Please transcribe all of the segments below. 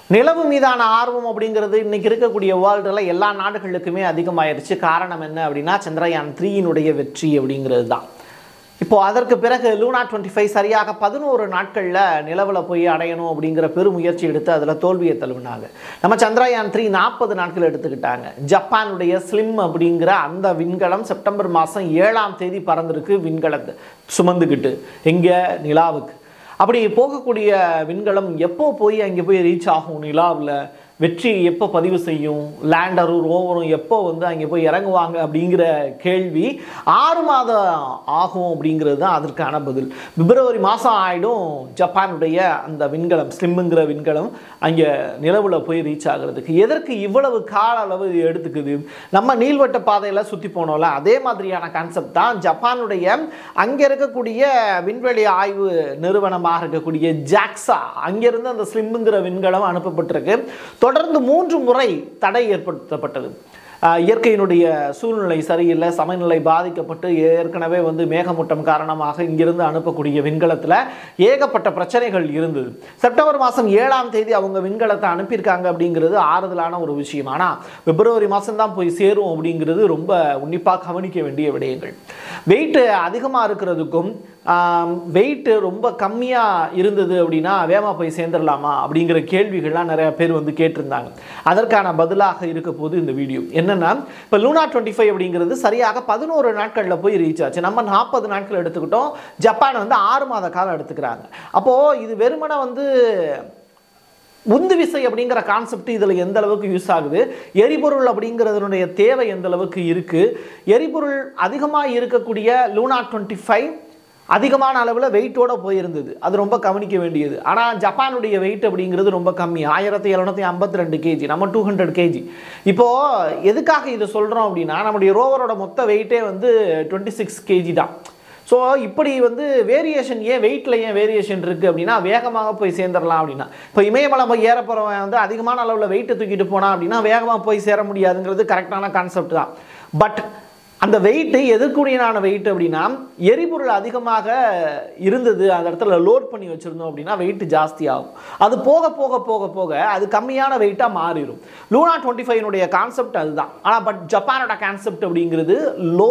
நிலவு மீதான ஆர்வம் அப்படிங்கிறது இன்னைக்கு இருக்கக்கூடிய வேர்ல்டில் எல்லா நாடுகளுக்குமே அதிகமாயிருச்சு காரணம் என்ன அப்படின்னா சந்திரயான் த்ரீயினுடைய வெற்றி அப்படிங்கிறது தான் இப்போ அதற்கு பிறகு லூனா டுவெண்ட்டி ஃபைவ் சரியாக பதினோரு நாட்களில் நிலவில் போய் அடையணும் அப்படிங்கிற பெருமுயற்சி எடுத்து அதில் தோல்வியை தழுவினாங்க நம்ம சந்திரயான் த்ரீ நாற்பது நாட்கள் எடுத்துக்கிட்டாங்க ஜப்பானுடைய ஸ்லிம் அப்படிங்கிற அந்த விண்கலம் செப்டம்பர் மாதம் ஏழாம் தேதி பறந்திருக்கு விண்கலத்தை சுமந்துக்கிட்டு எங்கே நிலாவுக்கு அப்படி போகக்கூடிய விண்கலம் எப்போ போய் அங்கே போய் ரீச் ஆகும் நிலாவில் வெற்றி எப்போ பதிவு செய்யும் லேண்டரும் ரோவரும் எப்போ வந்து அங்கே போய் இறங்குவாங்க அப்படிங்கிற கேள்வி ஆறு மாதம் ஆகும் அப்படிங்கிறது தான் அதற்கான பதில் பிப்ரவரி மாதம் ஆகிடும் ஜப்பானுடைய அந்த விண்கலம் ஸ்லிம்முங்கிற விண்கலம் அங்கே நிலவில் போய் ரீச் ஆகிறதுக்கு எதற்கு இவ்வளவு கால அளவு இது எடுத்துக்குது நம்ம நீள்வட்ட பாதையில் சுற்றி போனோம்ல அதே மாதிரியான கான்செப்ட் தான் ஜப்பானுடைய அங்கே இருக்கக்கூடிய விண்வெளி ஆய்வு நிறுவனமாக இருக்கக்கூடிய ஜாக்ஸா அங்கிருந்து அந்த ஸ்லிம்முங்கிற விண்கலம் அனுப்பப்பட்டிருக்கு தொடர்ந்து மூன்று முறை தடை ஏற்படுத்தப்பட்டது ஆஹ் இயற்கையினுடைய சூழ்நிலை சரியில்லை சமநிலை பாதிக்கப்பட்டு ஏற்கனவே வந்து மேகமூட்டம் காரணமாக இங்கிருந்து அனுப்பக்கூடிய விண்கலத்தில் ஏகப்பட்ட பிரச்சனைகள் இருந்தது செப்டம்பர் மாதம் ஏழாம் தேதி அவங்க விண்கலத்தை அனுப்பியிருக்காங்க அப்படிங்கிறது ஆறுதலான ஒரு விஷயம் ஆனால் பிப்ரவரி மாதம் தான் போய் சேரும் அப்படிங்கிறது ரொம்ப உன்னிப்பாக கவனிக்க வேண்டிய விடயங்கள் வெயிட் அதிகமாக இருக்கிறதுக்கும் வெயிட் ரொம்ப கம்மியாக இருந்தது அப்படின்னா வேகமாக போய் சேர்ந்துடலாமா அப்படிங்கிற கேள்விகள்லாம் நிறைய பேர் வந்து கேட்டிருந்தாங்க அதற்கான பதிலாக இருக்க போது இந்த வீடியோ என்னன்னா இப்போ லூனா டுவெண்ட்டி ஃபைவ் அப்படிங்கிறது சரியாக பதினோரு நாட்களில் போய் ரீச் ஆச்சு நம்ம நாற்பது நாட்கள் எடுத்துக்கிட்டோம் ஜப்பான் வந்து ஆறு மாத காலம் எடுத்துக்கிறாங்க அப்போது இது வெறுமனே வந்து உந்து விசை அப்படிங்கிற கான்செப்ட் இதில் எந்த அளவுக்கு யூஸ் ஆகுது எரிபொருள் அப்படிங்கிறதுனுடைய தேவை எந்த அளவுக்கு இருக்குது எரிபொருள் அதிகமாக இருக்கக்கூடிய லூனா டுவெண்ட்டி ஃபைவ் அதிகமான அளவில் வெயிட்டோட போயிருந்தது அது ரொம்ப கவனிக்க வேண்டியது ஆனால் ஜப்பானுடைய வெயிட் அப்படிங்கிறது ரொம்ப கம்மி ஆயிரத்தி எழுநூற்றி ஐம்பத்தி ரெண்டு கேஜி நம்ம டூ ஹண்ட்ரட் கேஜி இப்போது எதுக்காக இதை சொல்கிறோம் அப்படின்னா நம்முடைய ரோவரோட மொத்த வெயிட்டே வந்து டுவெண்ட்டி சிக்ஸ் கேஜி தான் ஸோ இப்படி வந்து வேரியேஷன் ஏன் வெயிட்டில் ஏன் வேரியேஷன் இருக்குது அப்படின்னா வேகமாக போய் சேர்ந்துடலாம் அப்படின்னா இப்போ இமயமலை போய் ஏற போகிறவன் வந்து அதிகமான அளவில் வெயிட்டை தூக்கிட்டு போனான் அப்படின்னா வேகமாக போய் சேர முடியாதுங்கிறது கரெக்டான கான்செப்ட் தான் பட் அந்த வெயிட்டு எதற்குரியனான வெயிட் அப்படின்னா எரிபொருள் அதிகமாக இருந்தது அந்த இடத்துல லோட் பண்ணி வச்சுருந்தோம் அப்படின்னா வெயிட் ஜாஸ்தி ஆகும் அது போக போக போக போக அது கம்மியான வெயிட்டாக மாறிடும் லூனா டுவெண்ட்டி ஃபைவனுடைய கான்செப்ட் அதுதான் ஆனால் பட் ஜப்பானோட கான்செப்ட் அப்படிங்கிறது லோ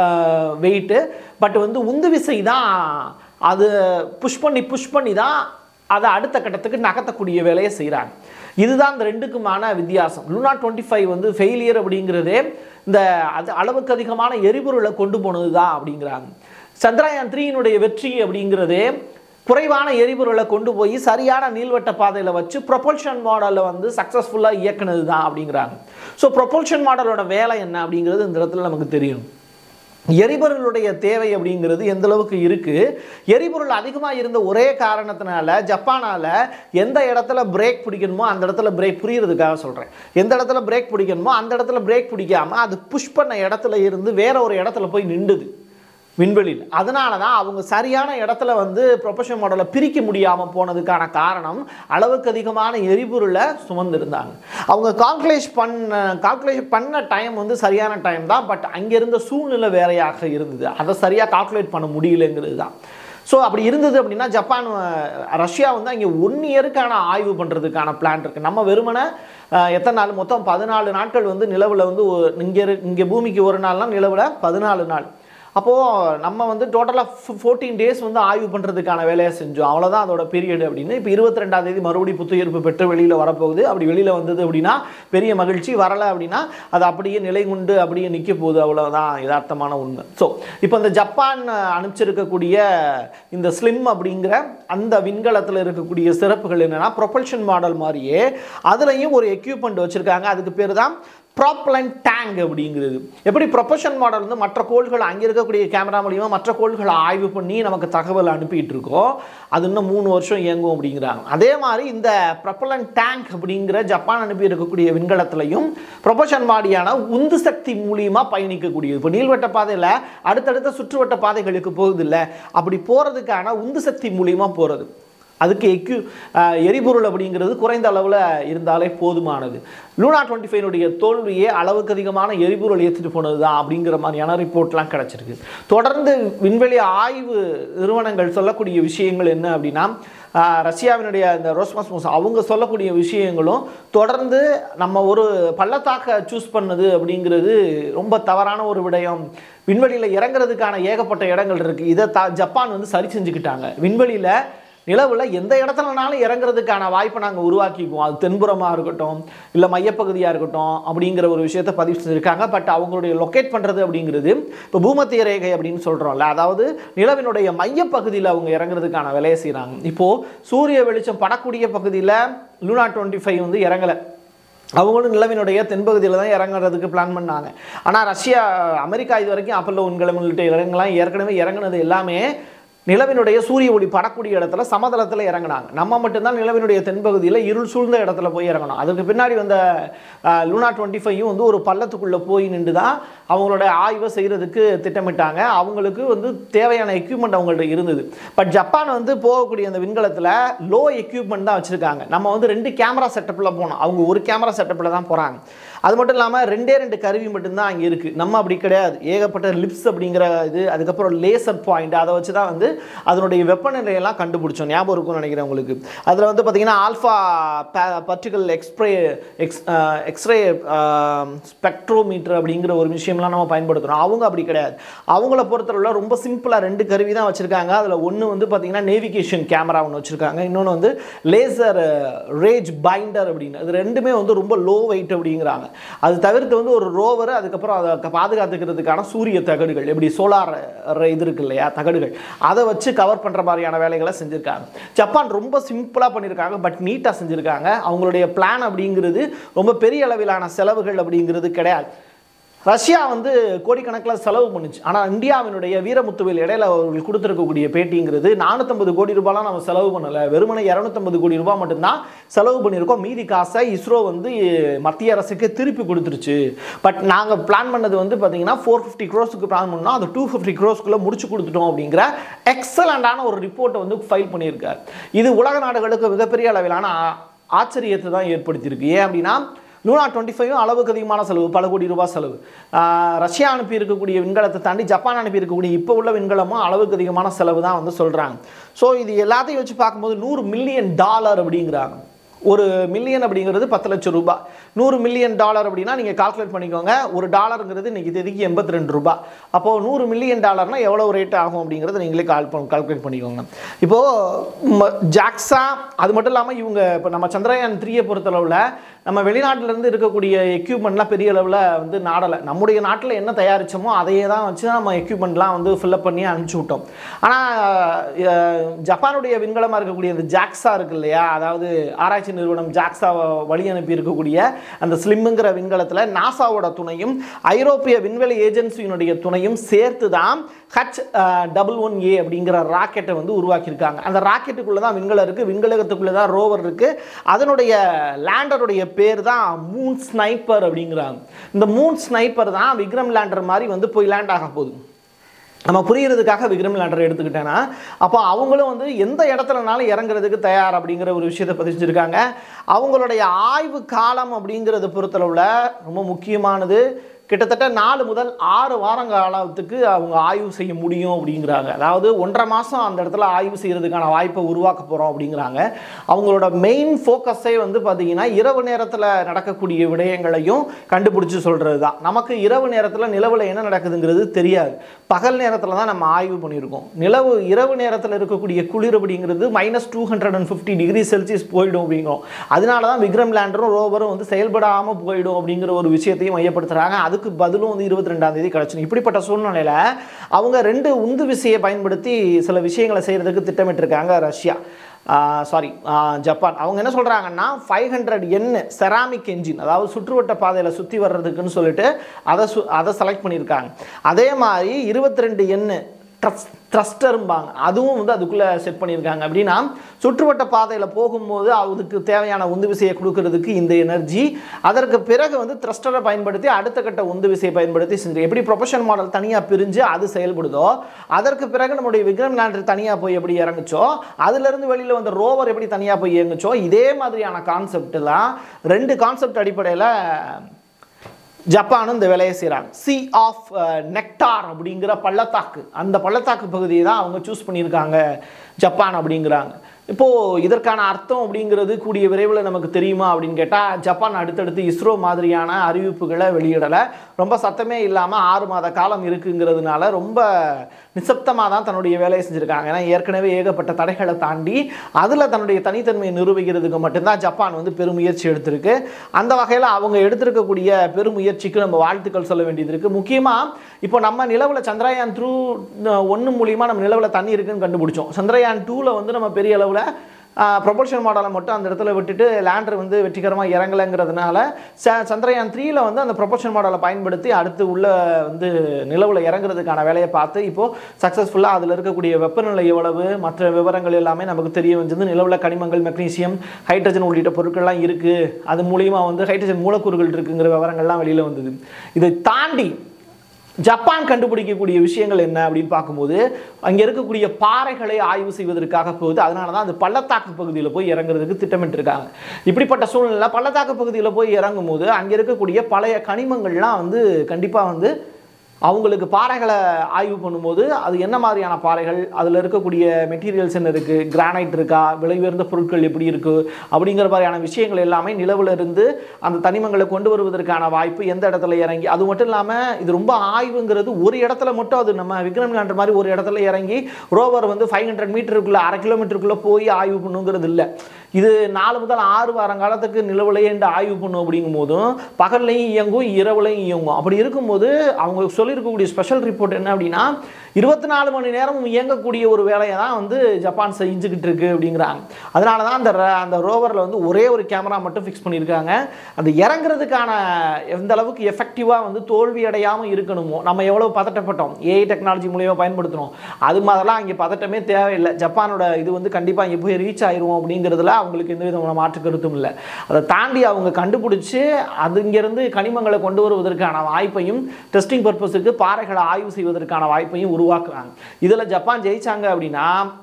வெயிட்டு பட் வந்து உந்து விசை தான் அது புஷ் பண்ணி புஷ் பண்ணி தான் அதை அடுத்த கட்டத்துக்கு நகர்த்தக்கூடிய வேலையை செய்கிறாங்க இதுதான் இந்த ரெண்டுக்குமான வித்தியாசம் லூனா டுவெண்ட்டி ஃபைவ் வந்து ஃபெயிலியர் அப்படிங்கிறதே இந்த அது அளவுக்கு அதிகமான எரிபொருளை கொண்டு போனது தான் அப்படிங்கிறாங்க சந்திரயான் த்ரீயினுடைய வெற்றி அப்படிங்கிறதே குறைவான எரிபொருளை கொண்டு போய் சரியான நீள்வட்ட பாதையில் வச்சு ப்ரொபல்ஷன் மாடலில் வந்து சக்ஸஸ்ஃபுல்லாக இயக்குனது தான் அப்படிங்கிறாங்க ஸோ ப்ரொபல்ஷன் மாடலோட வேலை என்ன அப்படிங்கிறது இந்த இடத்துல நமக்கு தெரியும் எரிபொருளுடைய தேவை அப்படிங்கிறது எந்த அளவுக்கு இருக்குது எரிபொருள் அதிகமாக இருந்த ஒரே காரணத்தினால ஜப்பானால் எந்த இடத்துல பிரேக் பிடிக்கணுமோ அந்த இடத்துல பிரேக் புரியறதுக்காக சொல்கிறேன் எந்த இடத்துல பிரேக் பிடிக்கணுமோ அந்த இடத்துல பிரேக் பிடிக்காமல் அது புஷ் பண்ண இடத்துல இருந்து வேற ஒரு இடத்துல போய் நின்றுது விண்வெளியில் அதனால தான் அவங்க சரியான இடத்துல வந்து ப்ரொபஷன் மாடலை பிரிக்க முடியாமல் போனதுக்கான காரணம் அளவுக்கு அதிகமான எரிபொருளை சுமந்திருந்தாங்க அவங்க கால்குலேட் பண்ண கால்குலேட் பண்ண டைம் வந்து சரியான டைம் தான் பட் அங்கே இருந்த சூழ்நிலை வேறையாக இருந்தது அதை சரியாக கால்குலேட் பண்ண முடியலங்கிறது தான் ஸோ அப்படி இருந்தது அப்படின்னா ஜப்பான் அஹ், ரஷ்யா வந்து அங்கே ஒன் இயருக்கான ஆய்வு பண்ணுறதுக்கான பிளான் இருக்குது நம்ம வெறுமனே அஹ், எத்தனை நாள் மொத்தம் பதினாலு நாட்கள் வந்து நிலவில் வந்து இங்கே இங்கே பூமிக்கு ஒரு நாள்னா நிலவில் பதினாலு நாள் அப்போது நம்ம வந்து டோட்டலாக ஃபோர்டீன் டேஸ் வந்து ஆய்வு பண்ணுறதுக்கான வேலையை செஞ்சோம் அவ்வளோதான் அதோட பீரியட் அப்படின்னு இப்போ இருபத்தி ரெண்டாம் தேதி மறுபடியும் புத்துயிர்ப்பு பெற்று வெளியில் வரப்போகுது அப்படி வெளியில் வந்தது அப்படின்னா பெரிய மகிழ்ச்சி வரலை அப்படின்னா அது அப்படியே நிலை கொண்டு அப்படியே நிற்க போகுது அவ்வளோதான் யதார்த்தமான உண்மை ஸோ இப்போ இந்த ஜப்பான் அஹ், அனுப்பிச்சிருக்கக்கூடிய இந்த ஸ்லிம் அப்படிங்கிற அந்த விண்கலத்தில் இருக்கக்கூடிய சிறப்புகள் என்னென்னா ப்ரொபல்ஷன் மாடல் மாதிரியே அதுலேயும் ஒரு எக்யூப்மெண்ட் வச்சுருக்காங்க அதுக்கு பேர் தான் ப்ராப்லன் டேங்க் அப்படிங்கிறது எப்படி ப்ரொபஷன் மாடல் வந்து மற்ற கோள்கள் அங்கே இருக்கக்கூடிய கேமரா மூலியமாக மற்ற கோள்களை ஆய்வு பண்ணி நமக்கு தகவல் அனுப்பிட்டு இருக்கோம் அது இன்னும் மூணு வருஷம் இயங்கும் அப்படிங்கிறாங்க அதே மாதிரி இந்த ப்ரொப்பலன் டேங்க் அப்படிங்கிற ஜப்பான் அனுப்பி இருக்கக்கூடிய விண்கலத்திலையும் ப்ரொபஷன் மாடியான உந்து சக்தி மூலியமாக பயணிக்கக்கூடியது இப்போ நீள்வட்ட பாதையில் அடுத்தடுத்த சுற்றுவட்ட பாதைகளுக்கு போகுது இல்லை அப்படி போகிறதுக்கான உந்து சக்தி மூலியமாக போகிறது அதுக்கு எக்யூ ஆஹ் எரிபொருள் அப்படிங்கிறது குறைந்த அளவில் இருந்தாலே போதுமானது லூனா டுவெண்ட்டி ஃபைனுடைய தோல்வியே அளவுக்கு அதிகமான எரிபொருள் ஏற்றிட்டு போனது தான் அப்படிங்கிற மாதிரியான ரிப்போர்ட்லாம் கிடச்சிருக்கு தொடர்ந்து விண்வெளி ஆய்வு நிறுவனங்கள் சொல்லக்கூடிய விஷயங்கள் என்ன அப்படின்னா ஆஹ் ரஷ்யாவினுடைய இந்த ரோஸ்மாஸ்மோஸ் அவங்க சொல்லக்கூடிய விஷயங்களும் தொடர்ந்து நம்ம ஒரு பள்ளத்தாக்க சூஸ் பண்ணது அப்படிங்கிறது ரொம்ப தவறான ஒரு விடயம் விண்வெளியில் இறங்குறதுக்கான ஏகப்பட்ட இடங்கள் இருக்குது இதை த ஜப்பான் வந்து சரி செஞ்சுக்கிட்டாங்க விண்வெளியில் நிலவில் எந்த இடத்துலனாலும் இறங்குறதுக்கான வாய்ப்பை நாங்கள் உருவாக்கிக்குவோம் அது தென்புறமாக இருக்கட்டும் இல்லை மையப்பகுதியாக இருக்கட்டும் அப்படிங்கிற ஒரு விஷயத்தை பதிவு செஞ்சுருக்காங்க பட் அவங்களுடைய லொக்கேட் பண்ணுறது அப்படிங்கிறது இப்போ பூமத்திய ரேகை அப்படின்னு சொல்கிறோம்ல அதாவது நிலவினுடைய மையப்பகுதியில் அவங்க இறங்குறதுக்கான வேலையை செய்கிறாங்க இப்போது சூரிய வெளிச்சம் படக்கூடிய பகுதியில் லூனா டுவெண்ட்டி ஃபைவ் வந்து இறங்கலை அவங்களும் நிலவினுடைய தென்பகுதியில் தான் இறங்குறதுக்கு பிளான் பண்ணாங்க ஆனால் ரஷ்யா அமெரிக்கா இது வரைக்கும் அப்பல்லோ விண்கலம் உள்ளிட்ட இடங்கள்லாம் ஏற்கனவே இறங்குனது எல்லாமே நிலவினுடைய சூரிய ஒளி படக்கூடிய இடத்துல சமதளத்தில் இறங்குனாங்க நம்ம மட்டும்தான் நிலவினுடைய தென்பகுதியில் இருள் சூழ்ந்த இடத்துல போய் இறங்கணும் அதுக்கு பின்னாடி வந்த அஹ், லூனா டுவெண்ட்டி ஃபைவும் வந்து ஒரு பள்ளத்துக்குள்ளே போய் நின்று தான் அவங்களோட ஆய்வை செய்கிறதுக்கு திட்டமிட்டாங்க அவங்களுக்கு வந்து தேவையான எக்யூப்மெண்ட் அவங்கள்ட்ட இருந்தது பட் ஜப்பான் வந்து போகக்கூடிய அந்த விண்கலத்தில் லோ எக்யூப்மெண்ட் தான் வச்சுருக்காங்க நம்ம வந்து ரெண்டு கேமரா செட்டப்பில் போனோம் அவங்க ஒரு கேமரா செட்டப்பில் தான் போகிறாங்க அது மட்டும் இல்லாமல் ரெண்டே ரெண்டு கருவி மட்டும்தான் அங்கே இருக்குது நம்ம அப்படி கிடையாது ஏகப்பட்ட லிப்ஸ் அப்படிங்கிற இது அதுக்கப்புறம் லேசர் பாயிண்ட் அதை வச்சு தான் வந்து அதனுடைய வெப்பநிலையெல்லாம் கண்டுபிடிச்சோம் ஞாபகம் இருக்கும்னு நினைக்கிறேன் உங்களுக்கு அதில் வந்து பார்த்தீங்கன்னா alpha particle X-ray X X-ray spectrometer அப்படிங்கிற ஒரு விஷயம்லாம் நம்ம பயன்படுத்துகிறோம் அவங்க அப்படி கிடையாது அவங்கள பொறுத்தளவில் ரொம்ப சிம்பிளாக ரெண்டு கருவி தான் வச்சுருக்காங்க அதில் ஒன்று வந்து பார்த்தீங்கன்னா நேவிகேஷன் கேமரா ஒன்று வச்சுருக்காங்க இன்னொன்று வந்து லேசர் ரேஜ் பைண்டர் அப்படின்னு அது ரெண்டுமே வந்து ரொம்ப லோ வெயிட் அப்படிங்கிறாங்க அது தவிர்த்து வந்து ஒரு ரோவர் அதுக்கப்புறம் அதை பாதுகாத்துக்கிறதுக்கான சூரிய தகடுகள் எப்படி சோலார் இது இருக்கு இல்லையா தகடுகள் அதை வச்சு கவர் பண்ணுற மாதிரியான வேலைகளை செஞ்சுருக்காங்க ஜப்பான் ரொம்ப சிம்பிளாக பண்ணியிருக்காங்க பட் நீட்டாக செஞ்சுருக்காங்க அவங்களுடைய பிளான் அப்படிங்கிறது ரொம்ப பெரிய அளவிலான செலவுகள் அப்படிங்கிறது கிடையாது ரஷ்யா வந்து கோடிக்கணக்கில் செலவு பண்ணுச்சு ஆனால் இந்தியாவினுடைய வீரமுத்துவில் இடையில அவர்கள் கொடுத்துருக்கக்கூடிய பேட்டிங்கிறது நானூற்றம்பது கோடி ரூபாய்லாம் நம்ம செலவு பண்ணலை வெறுமனே இரநூத்தம்பது கோடி ரூபாய் மட்டும்தான் செலவு பண்ணியிருக்கோம் மீதி காசை இஸ்ரோ வந்து மத்திய அரசுக்கு திருப்பி கொடுத்துருச்சு பட் நாங்கள் பிளான் பண்ணது வந்து பார்த்தீங்கன்னா ஃபோர் ஃபிஃப்டி க்ரோஸ்க்கு பிளான் பண்ணோம் அது டூ ஃபிஃப்டி க்ரோஸ்க்குள்ளே முடிச்சு கொடுத்துட்டோம் அப்படிங்கிற எக்ஸலண்டான ஒரு ரிப்போர்ட்டை வந்து ஃபைல் பண்ணியிருக்கார் இது உலக நாடுகளுக்கு மிகப்பெரிய அளவிலான ஆ- ஆச்சரியத்தை தான் ஏற்படுத்தியிருக்கு ஏன் அப்படின்னா லூனா டுவெண்ட்டி ஃபைவ் அளவுக்கு அதிகமான செலவு பல கோடி ரூபாய் செலவு ஆஹ் ரஷ்யா அனுப்பி இருக்கக்கூடிய விண்கலத்தை தாண்டி ஜப்பான் அனுப்பி இருக்கக்கூடிய இப்போ உள்ள விண்கலமும் அளவுக்கு அதிகமான செலவு தான் வந்து சொல்கிறாங்க ஸோ இது எல்லாத்தையும் வச்சு பார்க்கும்போது நூறு மில்லியன் டாலர் அப்படிங்கிறாங்க ஒரு மில்லியன் அப்படிங்கிறது பத்து லட்சம் ரூபாய் நூறு மில்லியன் டாலர் அப்படின்னா நீங்கள் கால்குலேட் பண்ணிக்கோங்க ஒரு டாலருங்கிறது இன்றைக்கி தேதிக்கு எண்பத்தி ரெண்டு ரூபாய் அப்போது நூறு மில்லியன் டாலர்னால் எவ்வளோ ரேட் ஆகும் அப்படிங்கிறத நீங்களே கால் கால்குலேட் பண்ணிக்கோங்க இப்போது ஜாக்ஸா அது மட்டும் இல்லாமல் இவங்க இப்போ நம்ம சந்திரயான் த்ரீயை பொறுத்தளவில் நம்ம வெளிநாட்டிலேருந்து இருக்கக்கூடிய எக்யூப்மெண்ட்லாம் பெரிய அளவில் வந்து நாடலை நம்முடைய நாட்டில் என்ன தயாரித்தோமோ அதையே தான் வச்சு நம்ம எக்யூப்மெண்ட்லாம் வந்து ஃபில்லப் பண்ணி அனுப்பிச்சி விட்டோம் ஆனால் ஜப்பானுடைய விண்கலமாக இருக்கக்கூடிய இந்த ஜாக்ஸா இருக்கு இல்லையா அதாவது ஆராய்ச்சி நிறுவனம் ஜாக்ஸாவை வழி அனுப்பி இருக்கக்கூடிய அந்த ஸ்லிம்முங்கிற விண்கலத்தில் நாசாவோட துணையும் ஐரோப்பிய விண்வெளி ஏஜென்சியினுடைய துணையும் சேர்த்து தான் ஹச் டபுள் ஒன் ஏ அப்படிங்கிற ராக்கெட்டை வந்து உருவாக்கியிருக்காங்க அந்த ராக்கெட்டுக்குள்ளே தான் விண்கலம் இருக்குது விண்கலத்துக்குள்ளே தான் ரோவர் இருக்குது அதனுடைய லேண்டருடைய பேர் தான் மூன் ஸ்னைப்பர் அப்படிங்கிறாங்க இந்த மூன் ஸ்னைப்பர் தான் விக்ரம் லேண்டர் மாதிரி வந்து போய் லேண்ட் ஆக போகுது நம்ம புரியறதுக்காக விக்ரம் லேண்டர் எடுத்துக்கிட்டேன்னா அப்போ அவங்களும் வந்து எந்த இடத்துலனாலும் இறங்குறதுக்கு தயார் அப்படிங்கிற ஒரு விஷயத்தை பதிச்சிருக்காங்க அவங்களுடைய ஆய்வு காலம் அப்படிங்கிறத பொறுத்தளவில் ரொம்ப முக்கியமானது கிட்டத்தட்ட நாலு முதல் ஆறு வார காலத்துக்கு அவங்க ஆய்வு செய்ய முடியும் அப்படிங்கிறாங்க அதாவது ஒன்றரை மாதம் அந்த இடத்துல ஆய்வு செய்கிறதுக்கான வாய்ப்பை உருவாக்க போகிறோம் அப்படிங்கிறாங்க அவங்களோட மெயின் ஃபோக்கஸே வந்து பார்த்திங்கன்னா இரவு நேரத்தில் நடக்கக்கூடிய விடயங்களையும் கண்டுபிடிச்சி சொல்கிறது தான் நமக்கு இரவு நேரத்தில் நிலவில் என்ன நடக்குதுங்கிறது தெரியாது பகல் நேரத்தில் தான் நம்ம ஆய்வு பண்ணியிருக்கோம் நிலவு இரவு நேரத்தில் இருக்கக்கூடிய குளிர் அப்படிங்கிறது minus two hundred and fifty degree Celsius போயிடும் அப்படிங்கிறோம் அதனால தான் விக்ரம் லேண்டரும் ரோவரும் வந்து செயல்படாமல் போயிடும் அப்படிங்கிற ஒரு விஷயத்தையும் மையப்படுத்துகிறாங்க அதுக்கு பதிலும் வந்து இருபத்தி ரெண்டாம் தேதி கிடச்சிடும் இப்படிப்பட்ட சூழ்நிலையில் அவங்க ரெண்டு உந்து விசையை பயன்படுத்தி சில விஷயங்களை செய்கிறதுக்கு திட்டமிட்டிருக்காங்க ரஷ்யா சாரி ஜப்பான் அவங்க என்ன சொல்கிறாங்கன்னா five hundred N ceramic engine அதாவது சுற்றுவட்ட பாதையில் சுற்றி வர்றதுக்குன்னு சொல்லிட்டு அதை சு அதை செலக்ட் பண்ணியிருக்காங்க அதே மாதிரி இருபத்தி ரெண்டு எண்ணு ட்ரஸ் த்ரஸ்டரும்பாங்க அதுவும் வந்து அதுக்குள்ளே செட் பண்ணியிருக்காங்க அப்படின்னா சுற்றுவட்ட பாதையில் போகும்போது அதுக்கு தேவையான உந்து விசையை கொடுக்கறதுக்கு இந்த எனர்ஜி அதற்கு பிறகு வந்து த்ரஸ்டரை பயன்படுத்தி அடுத்த கட்ட உந்து விசையை பயன்படுத்தி செஞ்சு எப்படி ப்ரொஃபஷன் மாடல் தனியாக பிரிஞ்சு அது செயல்படுதோ அதற்கு பிறகு நம்முடைய விக்ரம் லேண்டர் தனியாக போய் எப்படி இறங்குச்சோ அதுலேருந்து வெளியில் வந்த ரோவர் எப்படி தனியாக போய் இறங்குச்சோ இதே மாதிரியான கான்செப்ட் தான் ரெண்டு கான்செப்ட் அடிப்படையில் ஜப்பானும் இந்த வேலையை செய்கிறாங்க சி ஆஃப் நெக்டார் அப்படிங்கிற பள்ளத்தாக்கு அந்த பள்ளத்தாக்கு பகுதியை தான் அவங்க சூஸ் பண்ணியிருக்காங்க ஜப்பான் அப்படிங்கிறாங்க இப்போது இதற்கான அர்த்தம் அப்படிங்கிறது கூடிய விரைவில் நமக்கு தெரியுமா அப்படின்னு கேட்டால் ஜப்பான் அடுத்தடுத்து இஸ்ரோ மாதிரியான அறிவிப்புகளை வெளியிடலை ரொம்ப சத்தமே இல்லாமல் ஆறு மாத காலம் இருக்குங்கிறதுனால ரொம்ப நிசப்தமாக தான் தன்னுடைய வேலையை செஞ்சுருக்காங்க ஏன்னா ஏற்கனவே ஏகப்பட்ட தடைகளை தாண்டி அதில் தன்னுடைய தனித்தன்மையை நிரூபிக்கிறதுக்கு மட்டும்தான் ஜப்பான் வந்து பெருமுயற்சி எடுத்திருக்கு அந்த வகையில் அவங்க எடுத்திருக்கக்கூடிய பெருமுயற்சிக்கு நம்ம வாழ்த்துக்கள் சொல்ல வேண்டியது இருக்குது முக்கியமாக இப்போ நம்ம நிலவில் சந்திரயான் த்ரூ ஒன்று மூலியமாக நம்ம நிலவில் தண்ணி இருக்குன்னு கண்டுபிடிச்சோம் சந்திரயான் டூவில் வந்து நம்ம பெரிய அளவில் ப்ரொபல்ஷன் மாடலை மட்டும் அந்த இடத்துல விட்டுட்டு லேண்டர் வந்து வெற்றிகரமாக இறங்கலைங்கிறதுனால ச சந்திரயான் த்ரீயில் வந்து அந்த ப்ரொபல்ஷன் மாடலை பயன்படுத்தி அடுத்து உள்ள வந்து நிலவில் இறங்குறதுக்கான வேலையை பார்த்து இப்போது சக்ஸஸ்ஃபுல்லாக அதில் இருக்கக்கூடிய வெப்பநிலை எவ்வளவு மற்ற விவரங்கள் எல்லாமே நமக்கு தெரிய வந்தது நிலவில் கனிமங்கள் மெக்னீசியம் ஹைட்ரஜன் உள்ளிட்ட பொருட்கள்லாம் இருக்குது அது மூலியமா வந்து ஹைட்ரஜன் மூலக்கூறுகள் இருக்குங்கிற விவரங்கள்லாம் வெளியில் வந்தது இதை தாண்டி ஜப்பான் கண்டுபிடிக்கக்கூடிய விஷயங்கள் என்ன அப்படின்னு பார்க்கும்போது அங்கே இருக்கக்கூடிய பாறைகளை ஆய்வு செய்வதற்காக போகுது அதனால தான் அது பள்ளத்தாக்கு பகுதியில் போய் இறங்குறதுக்கு திட்டமிட்டிருக்காங்க இப்படிப்பட்ட சூழ்நிலை பள்ளத்தாக்கு பகுதியில் போய் இறங்கும் போது அங்கே இருக்கக்கூடிய பழைய கனிமங்கள்லாம் வந்து கண்டிப்பாக வந்து அவங்களுக்கு பாறைகளை ஆய்வு பண்ணும்போது அது என்ன மாதிரியான பாறைகள் அதில் இருக்கக்கூடிய மெட்டீரியல்ஸ் என்ன இருக்குது கிரானைட் இருக்கா விலை உயர்ந்த பொருட்கள் எப்படி இருக்குது அப்படிங்கிற மாதிரியான விஷயங்கள் எல்லாமே நிலவுல இருந்து அந்த தனிமங்களை கொண்டு வருவதற்கான வாய்ப்பு எந்த இடத்துல இறங்கி அது மட்டும் இல்லாமல் இது ரொம்ப ஆய்வுங்கிறது ஒரு இடத்துல மட்டும் அது நம்ம விக்ரம் லேண்டர் மாதிரி ஒரு இடத்துல இறங்கி ரோவர் வந்து ஃபைவ் ஹண்ட்ரட் மீட்டருக்குள்ளே அரை கிலோமீட்டருக்குள்ளே போய் ஆய்வு பண்ணுங்கிறது இல்லை இது நாலு முதல் ஆறு வாரம் காலத்துக்கு நிலவுலையே இந்த ஆய்வு பண்ணும் அப்படிங்கும் போதும் பகல்லையும் இயங்கும் இரவுலையும் இயங்கும் அப்படி இருக்கும்போது அவங்க சொல்லியிருக்கக்கூடிய ஸ்பெஷல் ரிப்போர்ட் என்ன அப்படின்னா இருபத்தி நாலு மணி நேரமும் இயங்கக்கூடிய ஒரு வேலையை தான் வந்து ஜப்பான் செஞ்சுக்கிட்டு இருக்கு அப்படிங்கிறாங்க அதனால தான் அந்த ர- அந்த ரோவரில் வந்து ஒரே ஒரு கேமரா மட்டும் ஃபிக்ஸ் பண்ணியிருக்காங்க அந்த இறங்குறதுக்கான எந்த அளவுக்கு எஃபெக்டிவாக வந்து தோல்வி அடையாமல் இருக்கணுமோ நம்ம எவ்வளோ பதட்டப்பட்டோம் ஏஐ டெக்னாலஜி மூலியமாக பயன்படுத்துகிறோம் அது மாதிரிலாம் அங்கே பதட்டமே தேவையில்லை ஜப்பானோட இது வந்து கண்டிப்பாக இங்கே போய் ரீச் ஆயிரும் அப்படிங்கிறதுல அவங்களுக்கு எந்த விதமான மாற்று கருத்தும் இல்லை அதை தாண்டி அவங்க கண்டுபிடிச்சு அது இங்கேருந்து கனிமங்களை கொண்டு வருவதற்கான வாய்ப்பையும் டெஸ்டிங் பர்பஸுக்கு பாறைகளை ஆய்வு செய்வதற்கான வாய்ப்பையும் உருவாக்குறாங்க இதில் ஜப்பான் ஜெயிச்சாங்க அப்படின்னா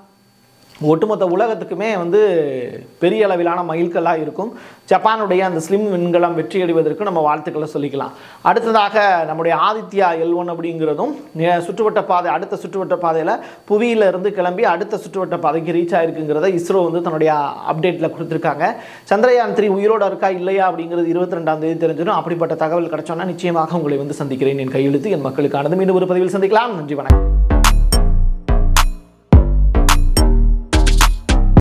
ஒட்டுமொத்த உலகத்துக்குமே வந்து பெரிய அளவிலான மைல்கல்லாக இருக்கும் ஜப்பானுடைய அந்த ஸ்லிம் விண்கலம் வெற்றி அடைவதற்கு நம்ம வாழ்த்துக்களை சொல்லிக்கலாம் அடுத்ததாக நம்முடைய ஆதித்யா எல் ஒன் அப்படிங்கிறதும் நே- சுற்றுவட்ட பாதை அடுத்த சுற்றுவட்ட பாதையில் புவியில இருந்து கிளம்பி அடுத்த சுற்றுவட்ட பாதைக்கு ரீச் ஆயிருக்குங்கிறத இஸ்ரோ வந்து தன்னுடைய அப்டேட்டில் கொடுத்துருக்காங்க சந்திரயான் த்ரீ உயிரோட இருக்கா இல்லையா அப்படிங்கிறது இருபத்தி ரெண்டாம் தேதி தெரிஞ்சிடும் அப்படிப்பட்ட தகவல் கிடைச்சோன்னா நிச்சயமாக உங்களை வந்து சந்திக்கிறேன் என் கையெழுத்து என் மக்களுக்கானது மீண்டும் ஒரு பதிவில் சந்திக்கலாம் நன்றி வணக்கம்